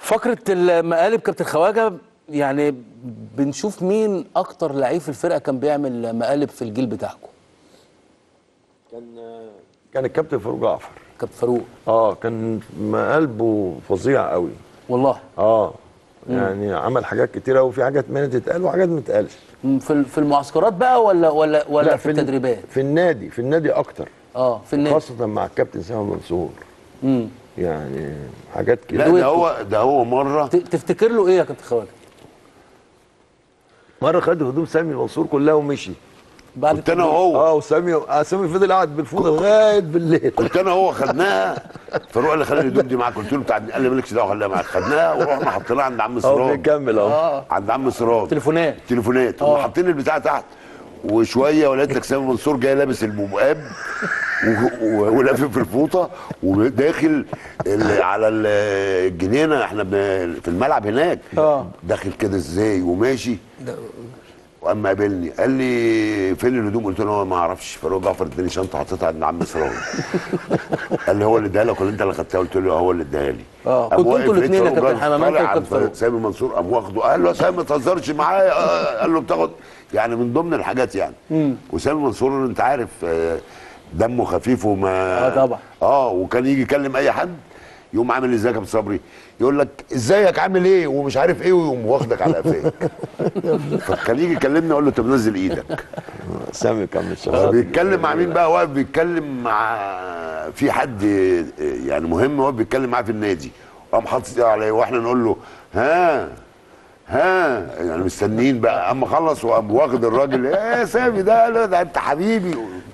فقره المقالب كابتن خواجه يعني بنشوف مين اكتر لعيب في الفرقه كان بيعمل مقالب في الجيل بتاعكم كان كان الكابتن فاروق جعفر كابتن فاروق اه كان قلبه فظيع قوي والله اه يعني عمل حاجات كتيره وفي حاجات منها تتقال وحاجات ما تتقالش م، في في المعسكرات بقى ولا ولا ولا في ال- التدريبات في النادي في النادي اكتر اه في النادي خاصه مع الكابتن سامي منصور امم يعني حاجات لا كده ده هو ده هو مره ت- تفتكر له ايه يا كابتن خواجه مره خد هدوم سامي منصور كلها ومشي بعد كنت انا التدريب. وهو اه وسامي آه سامي فضل قاعد بالفوطه لغايه بالليل كنت انا وهو خدناها فاروق قال لي خلي الهدوم دي معاك قلت له بتاع قال لي مالكش دعوه خليها معاك خدناها ورحنا حطيناها عند عم اه سراج بيكمل اهو عند عم سراج تليفونات تليفونات آه. هم حاطين البتاع تحت وشويه ولقيت لك سامي منصور جاي لابس المقاب و- و- ولافف في الفوطه وداخل ال- على ال- الجنينه احنا بن- في الملعب هناك آه. داخل كده ازاي وماشي واما قابلني قال لي فين الهدوم قلت له ما اعرفش فاروق جعفر اداني شنطه حطيتها عند عم سراج قال لي هو اللي اداها لك ولا انت اللي خدتها قلت له هو اللي اداها لي آه. قام كنتوا واقف انتوا لقيت الاتنين يا فاروق كابتن جعفر حمامة، انت طالع وكابتن عند فاروق. سامي منصور قام واخده قال له يا سامي ما تهزرش معايا آه، قال له بتاخد يعني من ضمن الحاجات يعني وسامي منصور انت عارف آه، دمه خفيف وما آه طبعا. اه وكان يجي يكلم اي حد يقوم عامل ازيك يا ابو صبري يقول لك ازيك عامل ايه ومش عارف ايه ويقوم واخدك على قفاك فكان يجي يكلمني اقول له انت منزل ايدك سامي كان من الشباب بيتكلم مع مين بقى واقف بيتكلم مع في حد يعني مهم واقف بيتكلم معاه في النادي قام حاطط ايده عليه واحنا نقول له ها ها يعني مستنيين بقى اما خلص وقام واخد الراجل ايه يا سامي ده لا ده انت حبيبي